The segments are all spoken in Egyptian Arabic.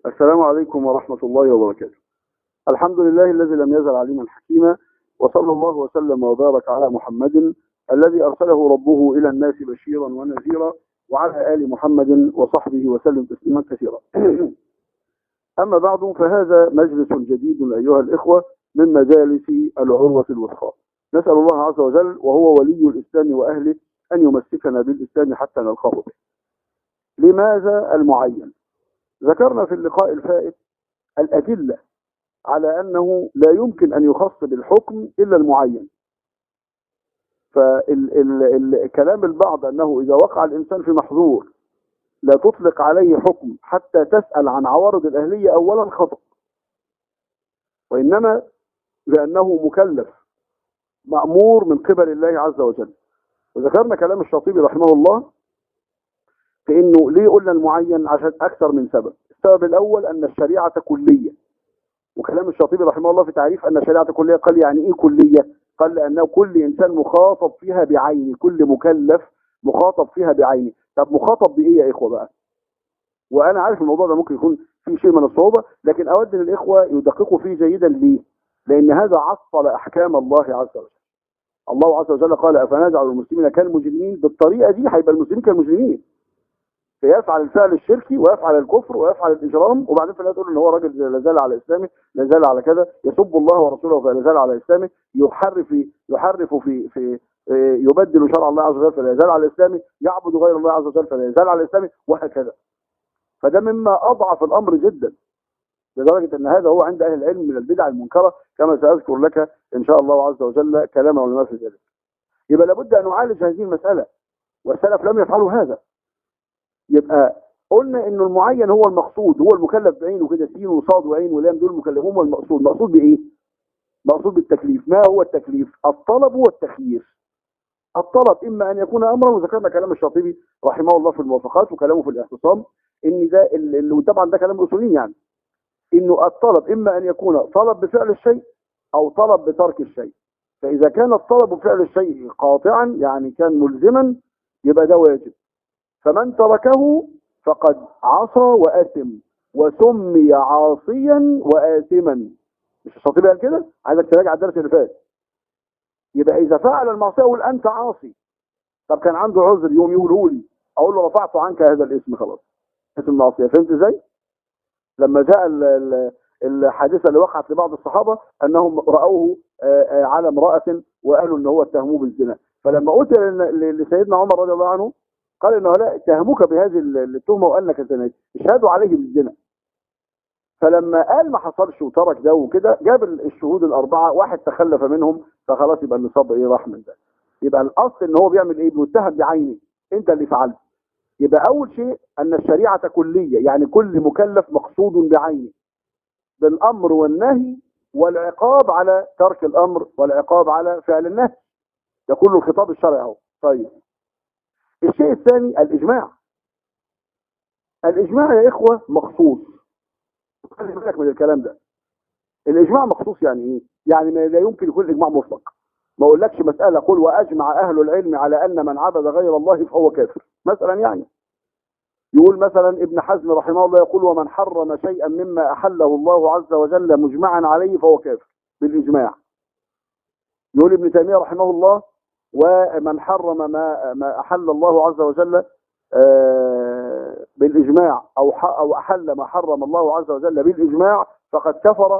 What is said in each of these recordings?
السلام عليكم ورحمة الله وبركاته الحمد لله الذي لم يزل عليما حكيما وصلى الله وسلم وبارك على محمد الذي أرسله ربه إلى الناس بشيرا ونذيرا وعلى آل محمد وصحبه وسلم تسليما كثيرا أما بعد فهذا مجلس جديد أيها الإخوة من مجالس العروة الوثقى نسأل الله عز وجل وهو ولي الإسلام وأهله أن يمسكنا بالإسلام حتى نلقاه به لماذا المعين ذكرنا في اللقاء الفائت الأدلة على أنه لا يمكن أن يخص بالحكم إلا المعين فالكلام البعض أنه إذا وقع الإنسان في محظور لا تطلق عليه حكم حتى تسأل عن عوارض الأهلية أولا خطأ وإنما لأنه مكلف مأمور من قبل الله عز وجل وذكرنا كلام الشاطبي رحمه الله في انه ليه قلنا المعين عشان اكثر من سبب السبب الاول ان الشريعة كلية وكلام الشاطبي رحمه الله في تعريف ان الشريعة كلية قال يعني ايه كلية قال لانه كل انسان مخاطب فيها بعينه كل مكلف مخاطب فيها بعينه طب مخاطب بايه يا اخوة بقى وانا عارف الموضوع ده ممكن يكون فيه شيء من الصعوبة لكن اود ان الاخوة يدققوا فيه جيدا ليه لان هذا عطل احكام الله عز وجل الله عز وجل قال افنجعل المسلمين كالمجرمين بالطريقة دي هيبقى المسلمين كالمجرمين فيفعل الفعل الشركي ويفعل الكفر ويفعل الاجرام وبعدين في النهايه تقول ان هو راجل لا زال على اسلامه لا زال على كذا يسب الله ورسوله فلا زال على اسلامه يحرف يحرف في في يبدل شرع الله عز وجل فلا يزال على اسلامه يعبد غير الله عز وجل فلا يزال على اسلامه وهكذا فده مما اضعف الامر جدا لدرجه ان هذا هو عند اهل العلم من البدع المنكره كما ساذكر لك ان شاء الله عز وجل كلام علماء في ذلك يبقى لابد ان نعالج هذه المساله والسلف لم يفعلوا هذا يبقى قلنا انه المعين هو المقصود هو المكلف بعينه كده سين وصاد وعين ولام دول مكلفون والمقصود مقصود بايه مقصود بالتكليف ما هو التكليف الطلب والتخيير الطلب اما ان يكون امرا وذكرنا كلام الشاطبي رحمه الله في الموافقات وكلامه في الاعتصام ان ده اللي طبعا ده كلام الاصوليين يعني انه الطلب اما ان يكون طلب بفعل الشيء او طلب بترك الشيء فاذا كان الطلب بفعل الشيء قاطعا يعني كان ملزما يبقى ده واجب فمن تركه فقد عصى وآثم وسمي عاصيا وآثما مش الشاطبي قال كده عايزك تراجع الدرس اللي فات يبقى إذا فعل المعصية أقول أنت عاصي طب كان عنده عذر يوم يقوله لي أقول له رفعت عنك هذا الاسم خلاص اسم المعصية فهمت ازاي؟ لما جاء الحادثة اللي وقعت لبعض الصحابة أنهم رأوه على امرأة وقالوا أن هو اتهموه بالزنا فلما قلت لسيدنا عمر رضي الله عنه قال انه لا اتهموك بهذه التهمه وانك زنيت اشهدوا عليه بالزنا فلما قال ما حصلش وترك ده وكده جاب الشهود الاربعه واحد تخلف منهم فخلاص يبقى النصاب ايه راح من ده يبقى الاصل ان هو بيعمل ايه بيتهم بعينه انت اللي فعلت يبقى اول شيء ان الشريعه كليه يعني كل مكلف مقصود بعينه بالامر والنهي والعقاب على ترك الامر والعقاب على فعل النهي ده كله الخطاب الشرعي اهو طيب الشيء الثاني الإجماع الإجماع يا إخوة مخصوص خلي بالك من الكلام ده الإجماع مخصوص يعني إيه؟ يعني ما لا يمكن يكون الإجماع مطلق ما أقولكش مسألة قل وأجمع أهل العلم على أن من عبد غير الله فهو كافر مثلا يعني يقول مثلا ابن حزم رحمه الله يقول ومن حرم شيئا مما أحله الله عز وجل مجمعا عليه فهو كافر بالإجماع يقول ابن تيمية رحمه الله ومن حرم ما ما احل الله عز وجل بالاجماع او او احل ما حرم الله عز وجل بالاجماع فقد كفر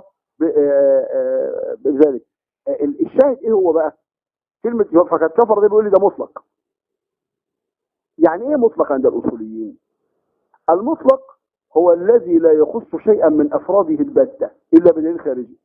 بذلك الشاهد ايه هو بقى كلمه فقد كفر ده بيقول لي ده مطلق يعني ايه مطلق عند الاصوليين المطلق هو الذي لا يخص شيئا من افراده البته الا بدليل خارجي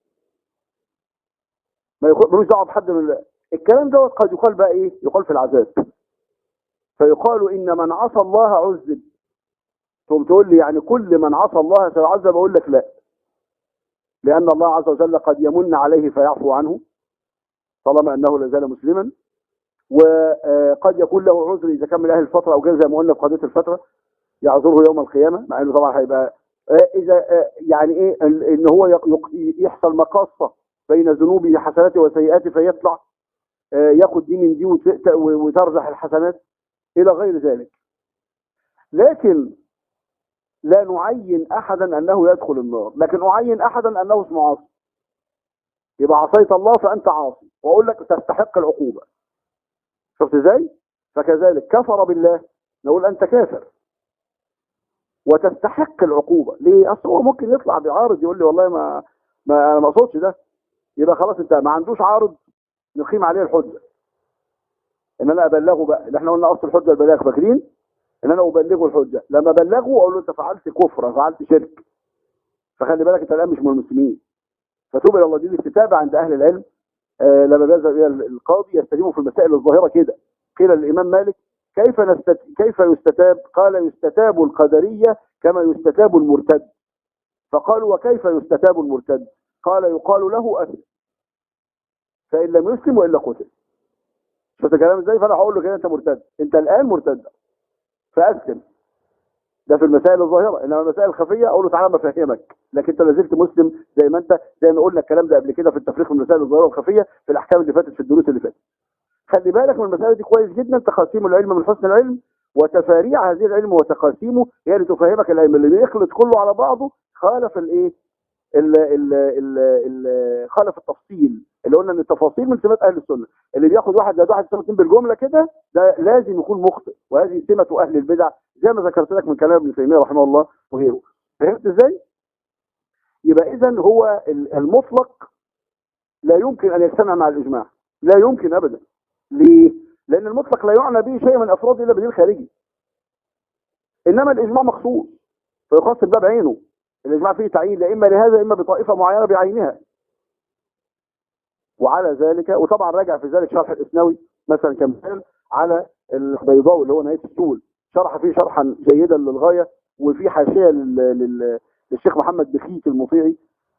ما ملوش دعوه بحد من الكلام دوت قد يقال بقى ايه يقال في العذاب فيقال ان من عصى الله عذب ثم تقول لي يعني كل من عصى الله سيعذب اقول لك لا لان الله عز وجل قد يمن عليه فيعفو عنه طالما انه لا زال مسلما وقد يكون له عذر اذا كان من اهل الفتره او جاء زي ما قلنا في قضيه الفتره يعذره يوم القيامه مع انه طبعا هيبقى اذا يعني ايه ان هو يحصل مقاصه بين ذنوبه حسناته وسيئاته فيطلع ياخد دي من دي وترجح الحسنات الى غير ذلك لكن لا نعين احدا انه يدخل النار لكن اعين احدا انه اسمه عاصي يبقى عصيت الله فانت عاصي واقول لك تستحق العقوبه شفت ازاي فكذلك كفر بالله نقول انت كافر وتستحق العقوبه ليه اصل هو ممكن يطلع بعارض يقول لي والله ما ما انا ما اقصدش ده يبقى خلاص انت ما عندوش عارض نقيم عليه الحجه ان انا ابلغه بقى اللي احنا قلنا اصل الحجه البلاغ فاكرين ان انا ابلغه الحجه لما ابلغه اقول له انت فعلت كفر فعلت شرك فخلي بالك انت الان مش من المسلمين فتوب الى الله دي الاستتابه عند اهل العلم آه لما بيذهب الى القاضي يستلمه في المسائل الظاهره كده قيل للامام مالك كيف نستت... كيف يستتاب قال يستتاب القدريه كما يستتاب المرتد فقالوا وكيف يستتاب المرتد قال يقال له اسلم فان لم يسلم والا قتل شفت الكلام ازاي فانا هقول له كده انت مرتد انت الان مرتد فاسلم ده في المسائل الظاهره انما المسائل الخفيه اقول له تعالى بفهمك لكن انت لازلت مسلم زي ما انت زي ما قلنا الكلام ده قبل كده في التفريق من المسائل الظاهره والخفيه في الاحكام اللي فاتت في الدروس اللي فاتت خلي بالك من المساله دي كويس جدا تقاسيم العلم من حسن العلم وتفاريع هذه العلم وتقاسيمه هي اللي تفهمك العلم اللي بيخلط كله على بعضه خالف الايه ال ال ال ال خالف التفصيل اللي قلنا ان التفاصيل من سمات اهل السنه اللي بياخد واحد زائد واحد يساوي اتنين بالجمله كده ده لازم يكون مخطئ وهذه سمه اهل البدع زي ما ذكرت لك من كلام ابن تيميه رحمه الله وغيره فهمت ازاي؟ يبقى اذا هو المطلق لا يمكن ان يجتمع مع الاجماع لا يمكن ابدا ليه؟ لان المطلق لا يعنى به شيء من افراد الا بدليل خارجي انما الاجماع مخصوص فيخص الباب عينه الاجماع فيه تعيين لا اما لهذا اما بطائفه معينه بعينها وعلى ذلك وطبعا راجع في ذلك شرح الاسنوي مثلا كمثال على البيضاوي اللي هو نهايه السول شرح فيه شرحا جيدا للغايه وفي حاشيه للشيخ محمد بخيت المطيعي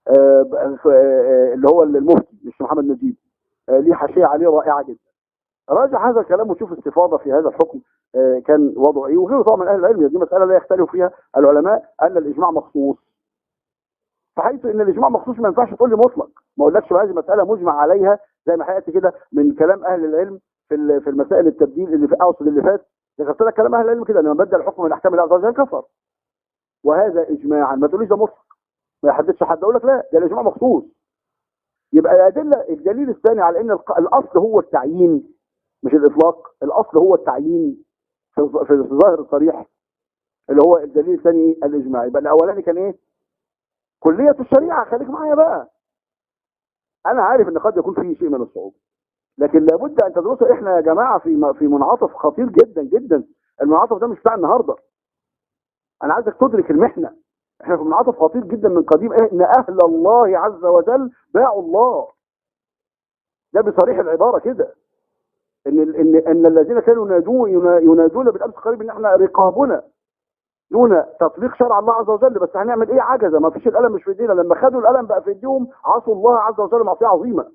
اللي هو المفتي مش محمد نجيب ليه حاشيه عليه رائعه جدا راجع هذا الكلام وشوف استفاضه في هذا الحكم كان وضعه ايه وغيره طبعا من اهل العلم دي مساله لا يختلف فيها العلماء ان الاجماع مخصوص فحيث ان الاجماع مخصوص ما ينفعش تقول لي مطلق ما اقولكش هذه مساله مجمع عليها زي ما حياتي كده من كلام اهل العلم في في المسائل التبديل اللي في اقصد اللي فات ذكرت لك كلام اهل العلم كده لما بدل الحكم من احكام الله عز وجل كفر وهذا اجماعا ما تقوليش ده مطلق ما يحددش حد اقول لك لا ده الاجماع مخصوص يبقى الادله الدليل الثاني على ان الاصل هو التعيين مش الاطلاق الاصل هو التعيين في في الظاهر الصريح اللي هو الدليل الثاني الاجماع يبقى الاولاني كان ايه كليه الشريعه خليك معايا بقى انا عارف ان قد يكون فيه شيء من الصعوبه لكن لابد ان تدرسوا احنا يا جماعه في في منعطف خطير جدا جدا المنعطف ده مش بتاع النهارده انا عايزك تدرك المحنه احنا في منعطف خطير جدا من قديم ان اهل الله عز وجل باعوا الله ده بصريح العباره كده ان ان ان الذين كانوا ينادون ينادون بالامس قريب ان احنا رقابنا دون تطبيق شرع الله عز وجل بس هنعمل ايه عجزه ما فيش القلم مش في ايدينا لما خدوا القلم بقى في ايديهم عصوا الله عز وجل معصيه عظيمه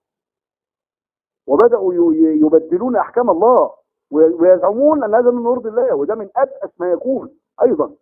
وبداوا يبدلون احكام الله ويزعمون ان هذا من مرضي الله وده من ابأس ما يكون ايضا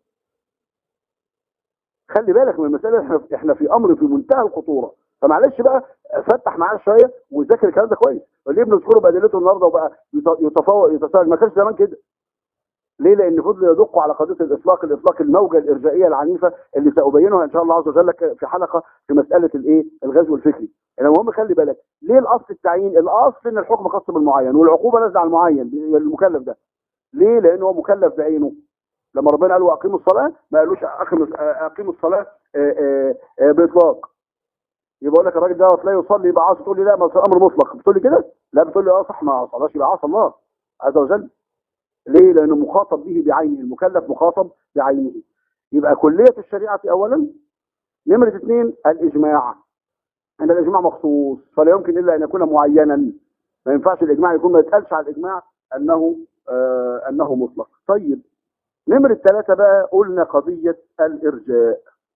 خلي بالك من المساله احنا احنا في امر في منتهى الخطوره فمعلش بقى فتح معاه شويه وذاكر الكلام ده كويس ليه بنذكره بادلته النهارده وبقى يتفوق يتساءل ما كانش زمان كده ليه لان فضلوا يدقوا على قضيه الاطلاق الاطلاق الموجه الارجائيه العنيفه اللي سابينها ان شاء الله عز وجل في حلقه في مساله الايه الغزو الفكري المهم خلي بالك ليه الاصل التعيين الاصل ان الحكم خاص بالمعين والعقوبه نازله على المعين المكلف ده ليه لان هو مكلف بعينه لما ربنا قال واقيموا الصلاه ما قالوش اقيموا الصلاه باطلاق يبقى اقول لك الراجل ده تلاقيه يصلي يبقى عاصي تقول لي لا ما امر مطلق بتقول لي كده لا بتقول لي اه صح ما صلاش يبقى عاصي الله عز وجل ليه لانه مخاطب به بعينه المكلف مخاطب بعينه يبقى كليه الشريعه اولا نمره اثنين الاجماع ان الاجماع مخصوص فلا يمكن الا ان يكون معينا ما ينفعش الاجماع يكون ما يتقالش على الاجماع انه آه انه مطلق طيب نمره ثلاثه بقى قلنا قضيه الارجاء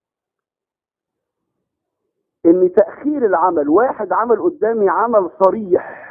ان تاخير العمل واحد عمل قدامي عمل صريح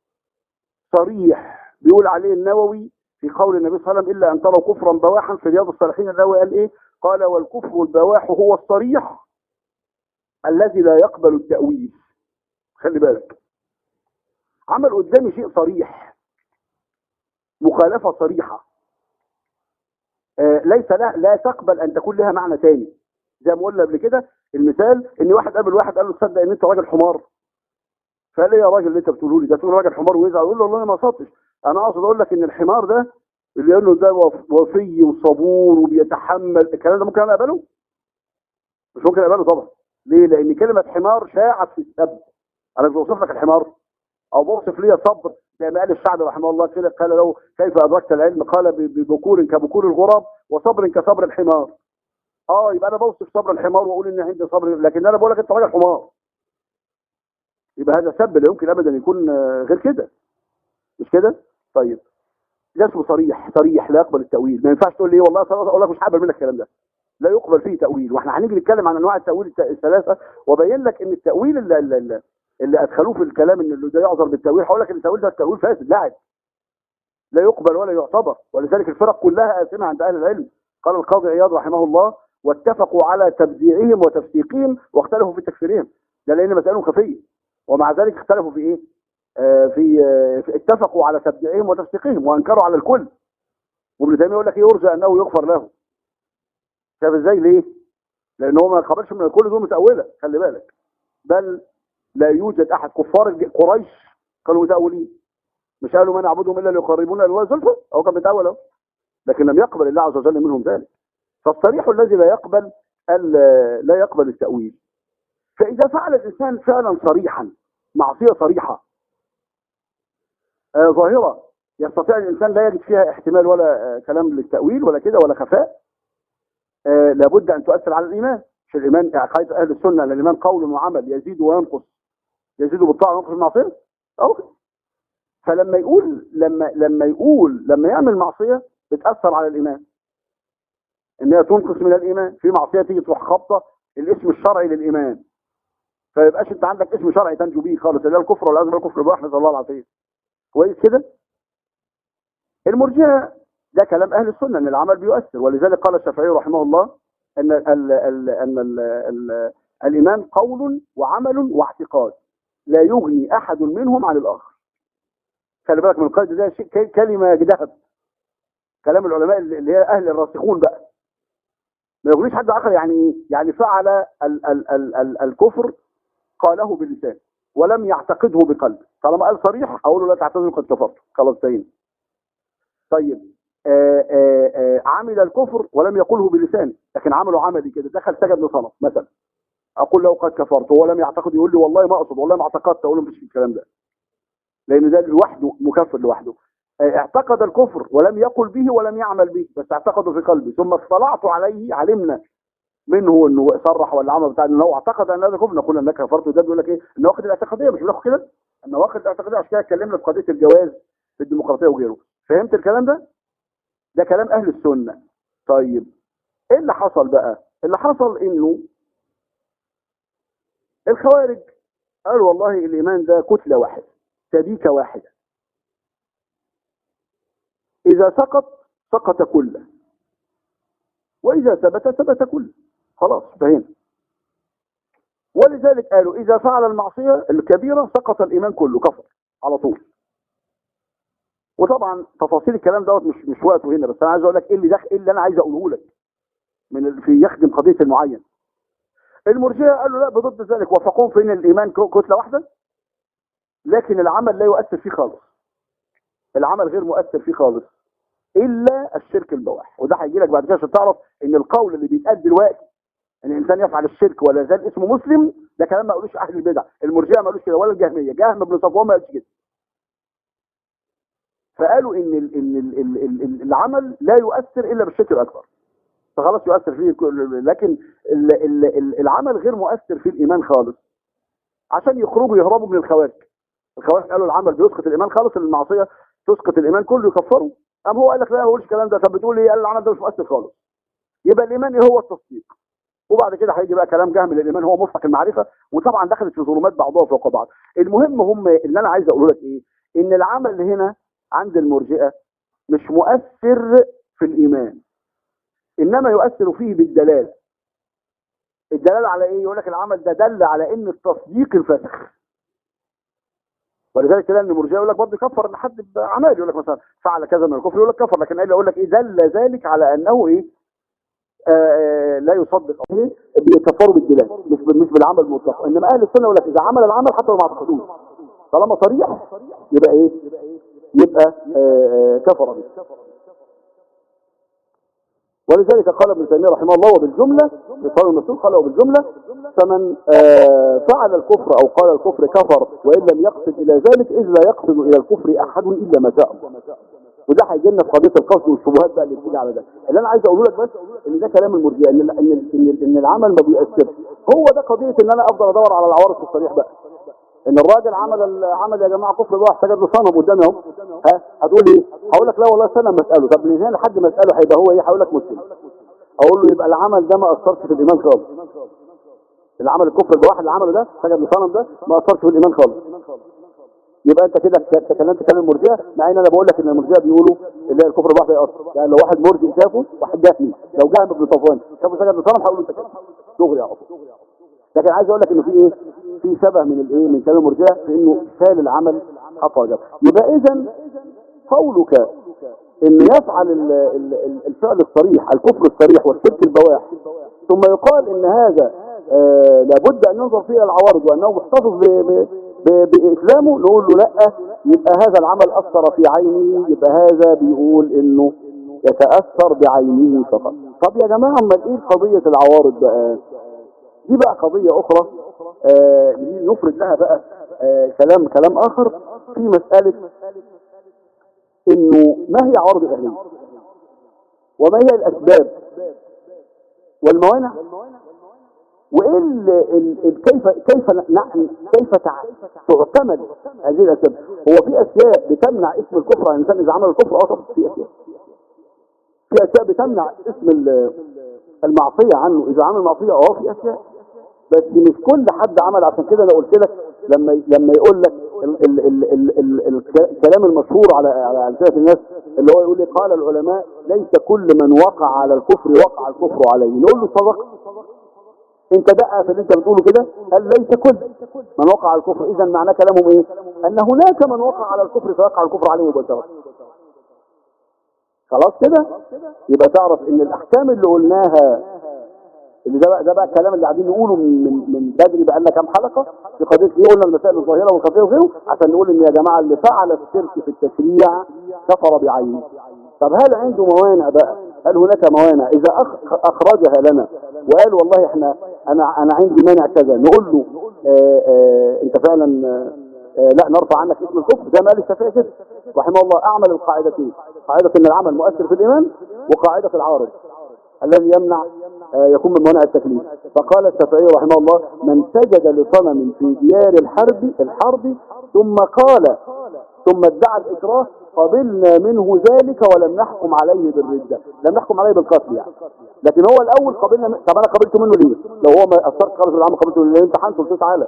صريح بيقول عليه النووي في قول النبي صلى الله عليه وسلم الا ان تروا كفرا بواحا في رياض الصالحين النووي قال ايه قال والكفر البواح هو الصريح الذي لا يقبل التاويل خلي بالك عمل قدامي شيء صريح مخالفه صريحه آه، ليس لا لا تقبل ان تكون لها معنى ثاني زي ما قلنا قبل كده المثال ان واحد قابل واحد قال له تصدق ان انت راجل حمار فقال لي يا راجل اللي انت بتقوله لي ده تقول راجل حمار ويزعل يقول له والله انا ما قصدتش انا اقصد اقول لك ان الحمار ده اللي يقول له ده وف- وفي وصبور وبيتحمل الكلام ده ممكن انا اقبله مش ممكن اقبله طبعا ليه لان كلمه حمار شاعت في السب انا مش بوصف لك الحمار او بوصف لي صبر زي ما قال الشعب رحمه الله كده قال له كيف ادركت العلم قال ب- ببكور كبكور الغراب وصبر كصبر الحمار اه يبقى انا بوصف صبر الحمار واقول ان عندي صبر لكن انا بقول لك انت راجل حمار يبقى هذا سب لا يمكن ابدا يكون آه، غير كده مش كده طيب ده اسمه صريح صريح لا يقبل التاويل ما ينفعش تقول لي والله خلاص اقول لك مش هقبل منك الكلام ده لا يقبل فيه تاويل واحنا هنيجي نتكلم عن انواع التاويل الت- الثلاثه وابين لك ان التاويل اللي, اللي, اللي ادخلوه في الكلام ان اللي ده يعذر بالتاويل هقول لك ان التاويل ده التاويل فاسد لاعب لا يقبل ولا يعتبر ولذلك الفرق كلها آثمة عند أهل العلم قال القاضي عياض رحمه الله واتفقوا على تبديعهم وتفسيقهم واختلفوا في تكفيرهم ده لأن مسألهم خفية ومع ذلك اختلفوا في إيه آه في, آه في اتفقوا على تبديعهم وتفسيقهم وأنكروا على الكل وابن تيمية يقول لك إيه يرجى أنه يغفر له شايف إزاي ليه لأن هو ما قبلش من الكل دول متأولة خلي بالك بل لا يوجد أحد كفار الج- قريش كانوا متأولين مش قالوا ما نعبدهم الا ليقربونا الى الله زلفى هو كان بيتأول اهو لكن لم يقبل الله عز وجل منهم ذلك فالصريح الذي لا يقبل ال- لا يقبل التأويل فإذا فعل الإنسان فعلا صريحا معصية صريحة آه ظاهرة يستطيع الإنسان لا يجد فيها احتمال ولا آه كلام للتأويل ولا كده ولا خفاء آه لابد أن تؤثر على الإيمان مش الإيمان عقيدة أهل السنة أن الإيمان قول وعمل يزيد وينقص يزيد بالطاعة وينقص بالمعصية أو فلما يقول لما لما يقول لما يعمل معصيه بتاثر على الايمان ان هي تنقص من الايمان في معصيه تيجي تروح خابطه الاسم الشرعي للايمان فيبقاش انت عندك اسم شرعي تنجو بيه خالص اللي هو الكفر والعياذ بالله الكفر الواحد نسال الله العافيه كويس كده المرجئه ده كلام اهل السنه ان العمل بيؤثر ولذلك قال الشافعي رحمه الله ان ال ال ان ال ال الايمان قول وعمل واعتقاد لا يغني احد منهم عن الاخر خلي بالك من القيد ده شيء ك- كلمه ذهب كلام العلماء اللي اللي هي اهل الراسخون بقى ما يغنيش حد اخر يعني ايه يعني فعل ال ال ال ال الكفر قاله باللسان ولم يعتقده بقلبه طالما قال صريح اقول له لا تعتذر قد كفرت خلاص تاني طيب آآ آآ عمل الكفر ولم يقله بلسانه لكن عمله عملي كده دخل سجد لصنم مثلا اقول له قد كفرت هو لم يعتقد يقول لي والله ما اقصد والله ما اعتقدت اقول له مفيش الكلام ده لان ده لوحده مكفر لوحده آه، اعتقد الكفر ولم يقل به ولم يعمل به بس اعتقده في قلبه ثم اطلعت عليه علمنا منه انه صرح ولا عمل بتاع انه اعتقد ان هذا كفر نقول انك كفرت وده بيقول لك ايه ان واخد الاعتقاديه مش بياخد كده ان واخد الاعتقاديه عشان كده اتكلمنا في قضيه الجواز في الديمقراطيه وغيره فهمت الكلام ده ده كلام اهل السنه طيب ايه اللي حصل بقى اللي حصل انه الخوارج قالوا والله الايمان ده كتله واحده سبيكه واحده إذا سقط سقط كله وإذا ثبت ثبت كله خلاص فهمنا ولذلك قالوا إذا فعل المعصية الكبيرة سقط الإيمان كله كفر على طول وطبعا تفاصيل الكلام دوت مش مش وقته هنا بس انا عايز اقول لك ايه اللي دخل ايه اللي انا عايز اقوله لك من ال- في يخدم قضيه المعين المرجئه قالوا لا بضد ذلك وافقون في ان الايمان ك- كتله واحده لكن العمل لا يؤثر فيه خالص العمل غير مؤثر فيه خالص الا الشرك البواح وده هيجي لك بعد كده عشان تعرف ان القول اللي بيتقال دلوقتي ان الانسان يفعل الشرك ولا زال اسمه مسلم ده كلام ما قالوش اهل البدع المرجئه ما قالوش كده ولا الجهميه جهم بن صفوان ما قالش كده فقالوا ان ال ان ال ال ال ال العمل لا يؤثر الا بالشرك الاكبر فخلاص يؤثر فيه كل- لكن ال ال ال العمل غير مؤثر في الايمان خالص عشان يخرجوا يهربوا من الخوارج الخوارج قالوا العمل بيسقط الايمان خالص المعصيه تسقط الايمان كله يكفره قام هو قال لك لا ما بقولش الكلام ده طب بتقول ايه قال العمل ده مش مؤثر خالص يبقى الايمان ايه هو التصديق وبعد كده هيجي بقى كلام جهم للايمان هو مطلق المعرفه وطبعا دخلت في ظلمات بعضها فوق بعض المهم هم اللي انا عايز اقوله لك ايه ان العمل هنا عند المرجئه مش مؤثر في الايمان انما يؤثر فيه بالدلاله الدلاله على ايه يقول لك العمل ده دل على ان التصديق انفسخ ولذلك تلاقي ان المرجئه يقول لك برضه كفر لحد باعمال يقول لك مثلا فعل كذا من الكفر يقول لك كفر لكن قال يقول لك ايه دل ذلك على انه ايه آه لا يصدق ايه بيكفروا بالدلال مش بال- مش بالعمل المطلق انما اهل السنه يقول لك اذا عمل العمل حتى لو ما اعتقدوش طالما صريح يبقى ايه يبقى آه آه كفر به ولذلك قال ابن تيميه رحمه الله وبالجمله في قول المسؤول قال وبالجمله فمن آه فعل الكفر او قال الكفر كفر وان لم يقصد الى ذلك اذ لا يقصد الى الكفر احد الا ما شاء الله وده هيجي لنا في قضيه القصد والشبهات بقى اللي بتيجي على ده اللي انا عايز اقوله لك بس ان ده كلام المرجئه ان ان ان, إن العمل ما بيأثرش هو ده قضيه ان انا افضل ادور على العوارض في الصريح بقى ان الراجل عمل العمل يا جماعه كفر بقى سجد لصنم قدامي اهو ها هتقول ايه هقول لك لا والله استنى ما اساله طب من هنا لحد ما اساله هيبقى هو ايه هقول لك مسلم اقول له يبقى العمل ده ما اثرش في الايمان خالص العمل الكفر الواحد اللي عمله ده سجد لصنم ده ما اثرش في الايمان خالص يبقى انت كده تكلمت كلام المرجئه مع ان انا بقول لك ان المرجئه بيقولوا اللي هي الكفر الواحد يأثر يعني لو واحد مرجئ شافه واحد جهمي لو جهم ابن صفوان شافه سجد لصنم هقول له انت كده دغري على طول لكن عايز اقول لك انه في ايه في شبه من الايه من كلام المرجئه في انه شال العمل حط وجب يبقى اذا قولك ان يفعل ال- ال- ال- الفعل الصريح الكفر الصريح والشرك البواح ثم يقال ان هذا آه لابد ان ينظر فيه إلى العوارض وانه محتفظ ب- ب- ب- باسلامه نقول له لا يبقى هذا العمل اثر في عينه يبقى هذا بيقول انه يتاثر بعينه فقط طب يا جماعه امال ايه قضيه العوارض بقى دي بقى قضية أخرى آه دي نفرد لها بقى آه كلام كلام آخر في مسألة إنه ما هي عوارض الأهلية وما هي الأسباب والموانع وإيه ال ال ال كيف كيف نعم كيف تع- تعتمد هذه الأسباب هو في أشياء بتمنع اسم الكفر عن الإنسان إذا عمل الكفر أه طبعا في أشياء في أشياء بتمنع اسم ال- المعصية عنه إذا عمل معصية أه في أشياء بس مش كل حد عمل عشان كده انا قلت لك لما لما يقول لك ال ال ال ال ال ال الكلام المشهور على على ألسنة الناس اللي هو يقول لي قال العلماء ليس كل من وقع على الكفر وقع الكفر عليه نقول له صدق انت دقق في اللي انت بتقوله كده قال ليس كل من وقع على الكفر اذا معناه كلامهم ايه ان هناك من وقع على الكفر فيقع الكفر عليه مباشره خلاص كده يبقى تعرف ان الاحكام اللي قلناها اللي ده بقى ده بقى الكلام اللي قاعدين نقوله من من من بدري بقى لنا كام حلقه في قضيه ايه قلنا المسائل الظاهره والخفيه وغيره عشان نقول ان يا جماعه اللي فعل الشرك في التشريع كفر بعينه طب هل عنده موانع بقى هل هناك موانع اذا أخ- اخرجها لنا وقال والله احنا انا انا عندي مانع كذا نقول له آآ آآ انت فعلا آآ لا نرفع عنك اسم الكفر زي ما قال الشافعي كده رحمه الله اعمل القاعدتين قاعده ان العمل مؤثر في الايمان وقاعده العارض الذي يمنع آه، يكون من موانع التكليف فقال الشافعي رحمه الله من سجد لصنم في ديار الحرب الحرب ثم قال ثم ادعى الإكراه قبلنا منه ذلك ولم نحكم عليه بالردة لم نحكم عليه بالقتل يعني لكن هو الأول قبلنا من... طب أنا قبلته منه ليه لو هو ما أثرت خالص العام قبلته ليه انت حنته قلت تعالى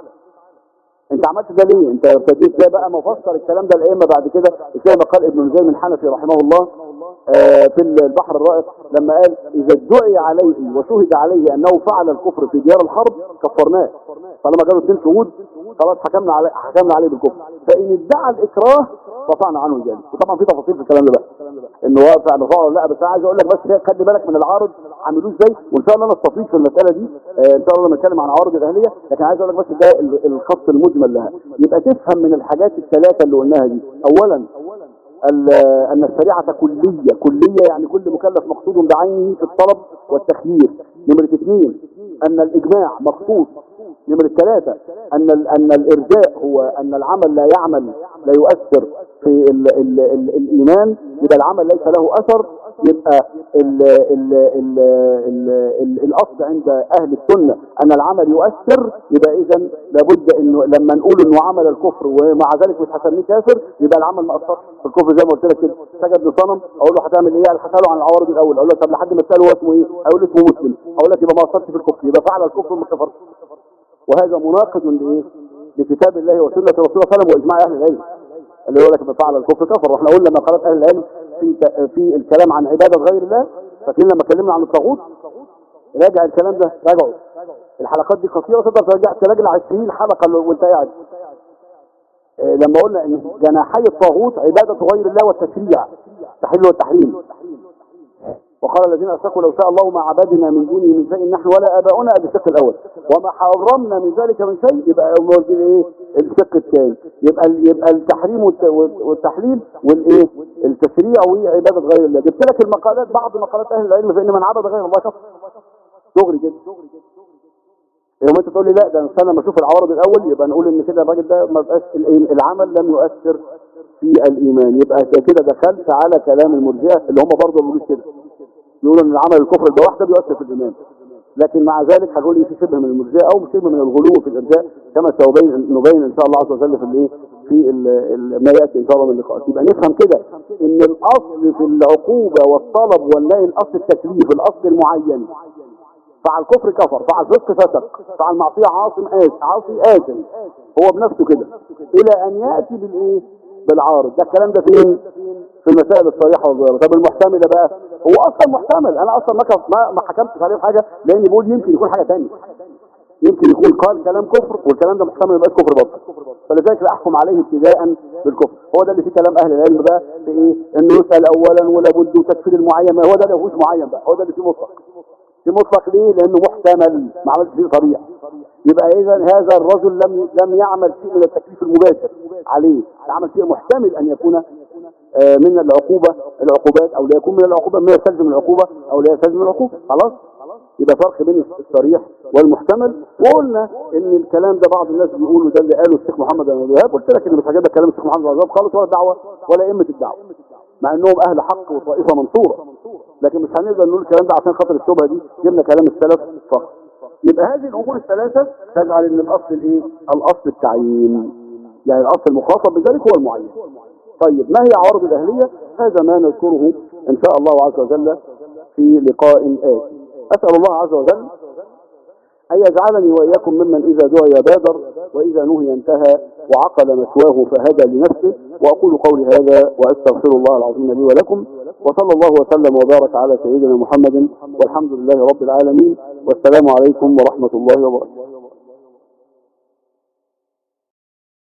انت عملت ده ليه انت ابتديت ده بقى مفسر الكلام ده الائمه بعد كده زي ما قال ابن نزيم الحنفي رحمه الله آه، في البحر الرائق لما قال اذا ادعي عليه وشهد عليه انه فعل الكفر في ديار الحرب كفرناه طالما جاله اثنين شهود خلاص حكمنا عليه حكمنا عليه بالكفر فان ادعى الاكراه رفعنا عنه ذلك وطبعا في تفاصيل في الكلام ده بقى ان هو فعل فعل ولا لا بس انا عايز اقول لك بس هي خلي بالك من العارض عملوه ازاي وان شاء الله انا استفيد في المساله دي آه، ان شاء الله لما نتكلم عن عوارض الاهليه لكن عايز اقول لك بس ده ال- الخط المجمل لها يبقى تفهم من الحاجات الثلاثه اللي قلناها دي اولا ال- ان الشريعه كليه كليه يعني كل مكلف مقصود بعينه في الطلب والتخيير نمره اثنين ان الاجماع مخصوص نمرة ثلاثة أن ال أن الإرجاء هو أن العمل لا يعمل لا يؤثر في ال ال ال الإيمان يبقى العمل ليس له أثر يبقى ال ال ال ال ال الأصل عند أهل السنة أن العمل يؤثر يبقى إذا لابد إنه لما نقول إنه عمل الكفر ومع ذلك مش هسميه كافر يبقى العمل ما أثرش في الكفر زي ما قلت لك كده سجد لصنم أقول له هتعمل إيه؟ هسأله عن العوارض الأول أقول له طب لحد ما تسأله هو اسمه إيه؟ أقول له اسمه مسلم أقول لك يبقى ما أثرش في الكفر يبقى فعل الكفر وما كفرش وهذا مناقض لايه لكتاب الله وسنه رسوله صلى الله عليه وسلم واجماع اهل العلم اللي يقول لك من فعل الكفر كفر واحنا قلنا لما قالت اهل العلم في ت- في الكلام عن عباده غير الله فاكرين لما اتكلمنا عن الطاغوت راجع الكلام ده راجعه الحلقات دي قصيره تقدر ترجع تراجع 20 حلقه لو- وانت قاعد آه، لما قلنا ان جناحي الطاغوت عبادة غير الله والتشريع تحل والتحريم وقال الذين اشركوا لو شاء الله ما عبدنا من دونه من شيء نحن ولا اباؤنا ادي الشق الاول وما حرمنا من ذلك من شيء يبقى موجود ايه الشق الثاني يبقى يبقى التحريم والت- والتحليل والايه التشريع وعباده غير الله جبت لك المقالات بعض مقالات اهل العلم في ان من عبد غير الله كفر دغري كده يوم انت تقول لي لا ده استنى لما اشوف العوارض الاول يبقى نقول ان كده الراجل ده ما بقاش ال- العمل لم يؤثر في الايمان يبقى أنت كده دخلت على كلام المرجئه اللي هم برضه بيقولوا كده يقولوا ان العمل الكفر البواح ده بيؤثر في الايمان لكن مع ذلك هنقول إيه في شبه من المرجئه او شبه من الغلو في الارجاء كما سنبين نبين ان شاء الله عز وجل في الايه في ال- ال- ما ياتي ان شاء الله من اللقاءات يبقى نفهم كده ان الاصل في العقوبه والطلب والنهي الاصل التكليف الاصل المعين فعل كفر كفر فعل فسق فسق فعل معصيه عاصم آس عاصي آثم هو بنفسه كده الى ان ياتي بالايه بالعارض ده الكلام ده فين في المسائل الصريحه والظاهره طب المحتمله بقى هو اصلا محتمل انا اصلا ما كف- ما, ما حكمتش عليه بحاجه لاني بقول يمكن يكون حاجه ثانيه يمكن يكون قال كلام كفر والكلام ده محتمل ما يبقاش كفر برضه فلذلك لا احكم عليه ابتداء بالكفر هو ده اللي فيه كلام اهل العلم بقى في ايه انه يسال اولا ولا بد وتكفير المعين ما هو ده اللي فيهوش معين بقى هو ده اللي فيه مطلق في مطلق ليه لانه محتمل ما عملش فيه صريح يبقى اذا هذا الرجل لم لم يعمل شيء من التكليف المباشر عليه عمل شيء محتمل ان يكون آه، من العقوبة العقوبات او لا يكون من العقوبة ما يستلزم العقوبة او لا يستلزم العقوبة خلاص يبقى فرق بين الصريح والمحتمل وقلنا ان الكلام ده بعض الناس بيقولوا ده اللي قاله الشيخ محمد بن الوهاب قلت لك ان مش هجيب لك كلام الشيخ محمد بن الوهاب خالص ولا دعوه ولا ائمه الدعوه مع انهم اهل حق وطائفه منصوره لكن مش هنقدر نقول الكلام ده عشان خاطر الشبهه دي جبنا كلام السلف فقط يبقى هذه الامور الثلاثه تجعل ان الاصل الايه الاصل التعيين يعني الاصل المخاطب بذلك هو المعين طيب ما هي عوارض الاهليه هذا ما نذكره ان شاء الله عز وجل في لقاء آتي اسال الله عز وجل أن يجعلني وإياكم ممن إذا دعي بادر وإذا نهي انتهى وعقل مثواه فهدى لنفسه وأقول قولي هذا وأستغفر الله العظيم لي ولكم وصلى الله وسلم وبارك على سيدنا محمد والحمد لله رب العالمين والسلام عليكم ورحمة الله وبركاته